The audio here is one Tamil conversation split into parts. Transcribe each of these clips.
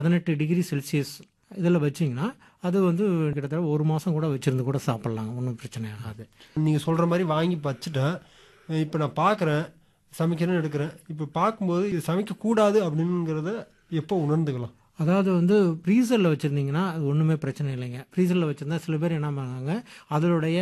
பதினெட்டு டிகிரி செல்சியஸ் இதில் வச்சிங்கன்னா அது வந்து கிட்டத்தட்ட ஒரு மாதம் கூட வச்சிருந்து கூட சாப்பிட்லாங்க ஒன்றும் பிரச்சனை ஆகாது நீங்கள் சொல்கிற மாதிரி வாங்கி வச்சுட்டேன் இப்போ நான் பார்க்குறேன் சமைக்கிறேன்னு எடுக்கிறேன் இப்போ பார்க்கும்போது இது சமைக்கக்கூடாது அப்படிங்கிறத எப்போ உணர்ந்துக்கலாம் அதாவது வந்து ஃப்ரீசரில் வச்சுருந்தீங்கன்னா அது ஒன்றுமே பிரச்சனை இல்லைங்க ஃப்ரீசரில் வச்சுருந்தா சில பேர் என்ன பண்ணாங்க அதனுடைய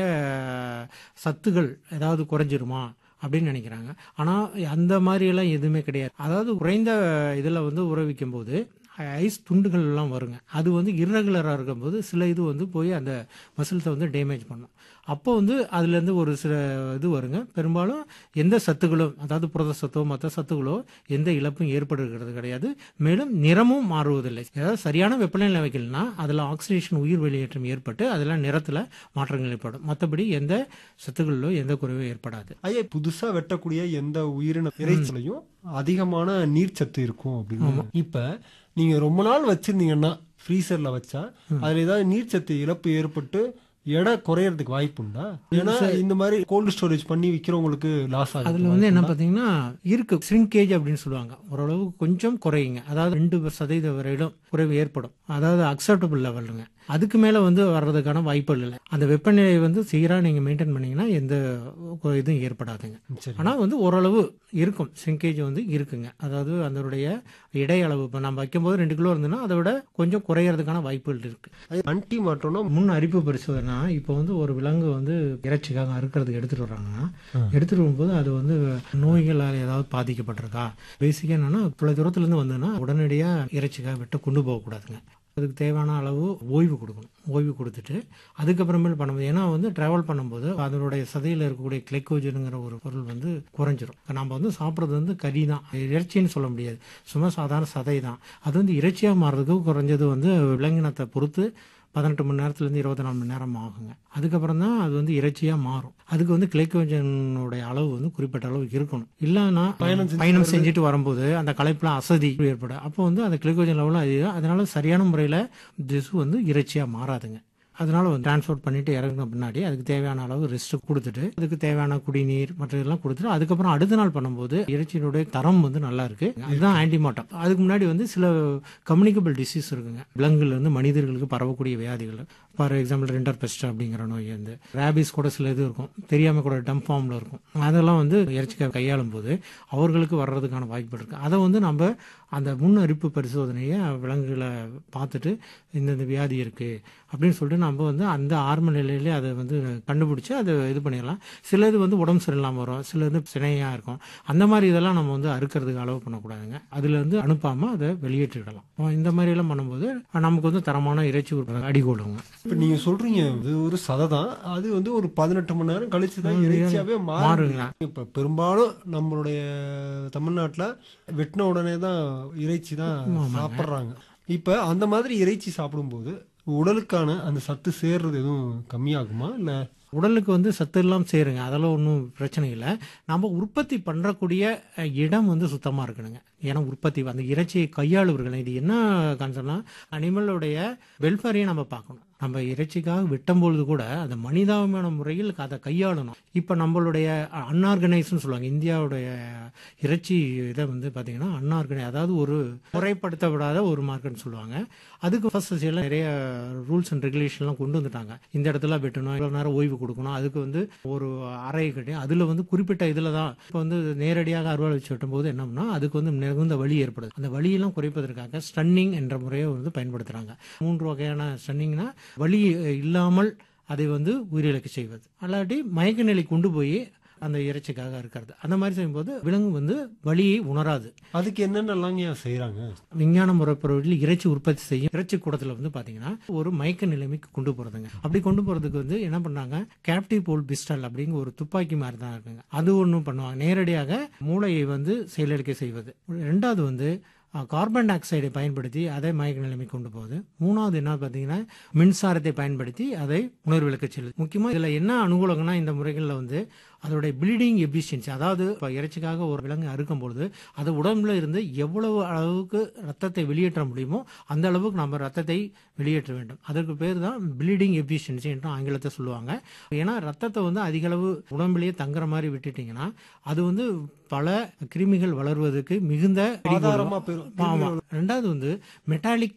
சத்துகள் ஏதாவது குறைஞ்சிருமா அப்படின்னு நினைக்கிறாங்க ஆனால் அந்த மாதிரியெல்லாம் எதுவுமே கிடையாது அதாவது குறைந்த இதில் வந்து உற வைக்கும் போது ஐஸ் துண்டுகள் எல்லாம் வருங்க அது வந்து இர்ரெகுலராக இருக்கும்போது சில இது வந்து போய் அந்த மசில்ஸை வந்து டேமேஜ் பண்ணும் அப்போ வந்து அதுலேருந்து ஒரு சில இது வருங்க பெரும்பாலும் எந்த சத்துக்களும் அதாவது புரத சத்தோ மற்ற சத்துக்களோ எந்த இழப்பும் ஏற்படுகிறது கிடையாது மேலும் நிறமும் மாறுவதில்லை ஏதாவது சரியான வெப்பநிலை வைக்கலனா அதில் ஆக்சிடேஷன் உயிர் வெளியேற்றம் ஏற்பட்டு அதெல்லாம் நிறத்தில் மாற்றங்கள் ஏற்படும் மற்றபடி எந்த சத்துக்களிலோ எந்த குறைவும் ஏற்படாது ஐயா புதுசாக வெட்டக்கூடிய எந்த உயிரின இறைச்சலையும் அதிகமான நீர்ச்சத்து இருக்கும் அப்படின்னு இப்போ நீங்கள் ரொம்ப நாள் வச்சிருந்தீங்கன்னா ஃப்ரீசரில் வச்சா அதில் ஏதாவது நீர்ச்சத்து இழப்பு ஏற்பட்டு எடை குறையறதுக்கு வாய்ப்புண்டா ஏன்னா இந்த மாதிரி கோல்டு ஸ்டோரேஜ் பண்ணி விற்கிறவங்களுக்கு லாஸ் ஆகும் அதில் வந்து என்ன பார்த்தீங்கன்னா இருக்கு ஸ்ரிங்கேஜ் அப்படின்னு சொல்லுவாங்க ஓரளவு கொஞ்சம் குறையுங்க அதாவது ரெண்டு சதவீத வரையிலும் குறைவு ஏற்படும் அதாவது அக்செப்டபிள் லெவலுங்க அதுக்கு மேலே வந்து வர்றதுக்கான வாய்ப்புகள் இல்லை அந்த வெப்பநிலையை வந்து சீராக நீங்கள் மெயின்டைன் பண்ணீங்கன்னா எந்த இதுவும் ஏற்படாதுங்க சரி ஆனால் வந்து ஓரளவு இருக்கும் சிங்கேஜ் வந்து இருக்குங்க அதாவது அதனுடைய இடை அளவு இப்போ நம்ம வைக்கும்போது ரெண்டு கிலோ இருந்ததுன்னா அதை விட கொஞ்சம் குறையறதுக்கான வாய்ப்புகள் இருக்கு அன்டி மாற்றோம்னா முன் அரிப்பு பரிசோதனை இப்போ வந்து ஒரு விலங்கு வந்து இறைச்சிக்காக அறுக்கிறதுக்கு எடுத்துட்டு வர்றாங்கன்னா எடுத்துட்டு வரும்போது அது வந்து நோய்களால் ஏதாவது பாதிக்கப்பட்டிருக்கா பேசிக்காக என்னன்னா இவ்வளோ தூரத்துலேருந்து வந்ததுன்னா உடனடியாக இறைச்சிக்காக வெட்ட கொண்டு போகக்கூடாதுங்க அதுக்கு தேவையான அளவு ஓய்வு கொடுக்கணும் ஓய்வு கொடுத்துட்டு அதுக்கப்புறமேல் பண்ணும்போது ஏன்னா வந்து டிராவல் பண்ணும்போது அதனுடைய சதையில் இருக்கக்கூடிய கிளைக்கோஜனுங்கிற ஒரு பொருள் வந்து குறைஞ்சிரும் நம்ம வந்து சாப்பிட்றது வந்து கறி தான் இறைச்சின்னு சொல்ல முடியாது சும்மா சாதாரண சதை தான் அது வந்து இறைச்சியாக மாறுறதுக்கு குறைஞ்சது வந்து விலங்கினத்தை பொறுத்து பதினெட்டு மணி நேரத்துலேருந்து இருபத்தி நாலு மணி நேரம் ஆகுங்க அதுக்கப்புறம் தான் அது வந்து இறைச்சியாக மாறும் அதுக்கு வந்து கிளைக்கோஜனுடைய அளவு வந்து குறிப்பிட்ட அளவு இருக்கணும் இல்லைன்னா பயணம் செஞ்சுட்டு வரும்போது அந்த களைப்புலாம் அசதி ஏற்படும் அப்போ வந்து அந்த கிளைக்கோஜன் லெவலும் அதிகம் அதனால சரியான முறையில் திசு வந்து இறைச்சியாக மாறாதுங்க அதனால வந்து டிரான்ஸ்போர்ட் பண்ணிட்டு இறங்கின பின்னாடி அதுக்கு தேவையான அளவு ரெஸ்ட் கொடுத்துட்டு அதுக்கு தேவையான குடிநீர் மற்ற இதெல்லாம் கொடுத்துட்டு அதுக்கப்புறம் அடுத்த நாள் பண்ணும்போது இறைச்சியினுடைய தரம் வந்து நல்லா இருக்கு அதுதான் ஆன்டிமாட்டம் அதுக்கு முன்னாடி வந்து சில கம்யூனிகபிள் டிசீஸ் இருக்குங்க விலங்குல இருந்து மனிதர்களுக்கு பரவக்கூடிய வியாதிகள் ஃபார் எக்ஸாம்பிள் ரெண்டர் பெஸ்ட் அப்படிங்கிற நோய் வந்து ரேபிஸ் கூட சில இது இருக்கும் தெரியாம கூட டம் ஃபார்ம்ல இருக்கும் அதெல்லாம் வந்து இறைச்சிக்காக கையாளும் போது அவர்களுக்கு வர்றதுக்கான வாய்ப்பு இருக்கு அதை வந்து நம்ம அந்த முன் அரிப்பு பரிசோதனையை விலங்குகளை பார்த்துட்டு இந்தந்த வியாதி இருக்கு அப்படின்னு சொல்லிட்டு நம்ம வந்து அந்த ஆரம்ப நிலையிலே அதை வந்து கண்டுபிடிச்சு அதை இது பண்ணிடலாம் சிலது வந்து உடம்பு சரியில்லாமல் வரும் சிலது சினையாக இருக்கும் அந்த மாதிரி இதெல்லாம் நம்ம வந்து அறுக்கிறதுக்கு அளவு பண்ணக்கூடாதுங்க அதுல இருந்து அனுப்பாமல் அதை வெளியேற்றிடலாம் இந்த மாதிரி எல்லாம் பண்ணும்போது நமக்கு வந்து தரமான இறைச்சி உற்பத்தி அடிகோடுங்க இப்போ நீங்கள் சொல்கிறீங்க இது ஒரு சதை தான் அது வந்து ஒரு பதினெட்டு மணி நேரம் கழிச்சு தான் இறைச்சியாகவே மாறுங்க மாறுங்க இப்போ பெரும்பாலும் நம்மளுடைய தமிழ்நாட்டில் வெட்டின உடனே தான் இறைச்சி தான் சாப்பிட்றாங்க இப்போ அந்த மாதிரி இறைச்சி சாப்பிடும்போது உடலுக்கான அந்த சத்து சேர்றது எதுவும் கம்மியாகுமா இல்லை உடலுக்கு வந்து சத்து எல்லாம் சேருங்க அதெல்லாம் ஒன்றும் பிரச்சனை இல்லை நம்ம உற்பத்தி பண்ணுறக்கூடிய அஹ், இடம் வந்து சுத்தமாக இருக்கணுங்க ஏன்னா உற்பத்தி அந்த இறைச்சியை கையாளுவர்கள் இது என்ன கான்செப்ட்னா அனிமலுடைய வெல்ஃபேரையும் நம்ம பார்க்கணும் நம்ம இறைச்சிக்காக வெட்டும்பொழுது கூட அந்த மனிதாபிமான முறையில் அதை கையாளணும் இப்போ நம்மளுடைய அன்ஆர்கனைஸ்னு சொல்லுவாங்க இந்தியாவுடைய இறைச்சி இதை வந்து பார்த்தீங்கன்னா அன்ஆர்கனை அதாவது ஒரு முறைப்படுத்தப்படாத ஒரு மார்க்கெட்னு சொல்லுவாங்க அதுக்கு ஃபர்ஸ்ட் எல்லாம் நிறைய ரூல்ஸ் அண்ட் ரெகுலேஷன்லாம் கொண்டு வந்துட்டாங்க இந்த இடத்துல வெட்டணும் இவ்வளோ நேரம் ஓய்வு கொடுக்கணும் அதுக்கு வந்து ஒரு அறை கட்டி அதில் வந்து குறிப்பிட்ட இதில் தான் இப்போ வந்து நேரடியாக அறுவாள் வச்சு வெட்டும்போது என்ன பண்ணா அதுக்கு வந்து மிகுந்த வலி ஏற்படுது அந்த வலியெல்லாம் குறைப்பதற்காக ஸ்டன்னிங் என்ற முறையை வந்து பயன்படுத்துகிறாங்க மூன்று வகையான ஸ்டன்னிங்னா வலி இல்லாமல் அதை வந்து உயிரிழக்க செய்வது அல்லாட்டி மயக்க நிலை கொண்டு போய் அந்த இறைச்சிக்காக இருக்கிறது அந்த மாதிரி செய்யும்போது விலங்கு வந்து வலியை உணராது அதுக்கு என்னென்னலாங்க செய்கிறாங்க விஞ்ஞான முறைப்பொருளில் இறைச்சி உற்பத்தி செய்யும் இறைச்சி கூடத்துல வந்து பாத்தீங்கன்னா ஒரு மயக்க நிலைமைக்கு கொண்டு போறதுங்க அப்படி கொண்டு போறதுக்கு வந்து என்ன பண்ணாங்க கேப்டிவ் போல் பிஸ்டல் அப்படிங்கிற ஒரு துப்பாக்கி மாதிரி தான் இருக்குங்க அது ஒன்றும் பண்ணுவாங்க நேரடியாக மூளையை வந்து செயலிழக்க செய்வது ரெண்டாவது வந்து அஹ், கார்பன் டை ஆக்சைடை பயன்படுத்தி அதை மயக்க நிலைமை கொண்டு போகுது மூணாவது என்ன பார்த்தீங்கன்னா மின்சாரத்தை பயன்படுத்தி அதை உணர்விழக்க செல்லுது முக்கியமாக இதில் என்ன அனுகூலங்கன்னா இந்த முறைகளில் வந்து அதோடைய ப்ளீடிங் எஃபிஷியன்சி அதாவது இப்போ இறைச்சிக்காக ஒரு விலங்கு அறுக்கும்பொழுது அது உடம்புல இருந்து எவ்வளவு அளவுக்கு ரத்தத்தை வெளியேற்ற முடியுமோ அந்த அளவுக்கு நம்ம ரத்தத்தை வெளியேற்ற வேண்டும் அதற்கு பேர் தான் ப்ளீடிங் எஃபிஷியன்சி என்று ஆங்கிலத்தை சொல்லுவாங்க ஏன்னா ரத்தத்தை வந்து அதிக அளவு உடம்புலயே தங்குற மாதிரி விட்டுட்டீங்கன்னா அது வந்து பல கிருமிகள் வளர்வதற்கு மிகுந்த ஆதாரமா பெறும் ஆமா ரெண்டாவது வந்து மெட்டாலிக்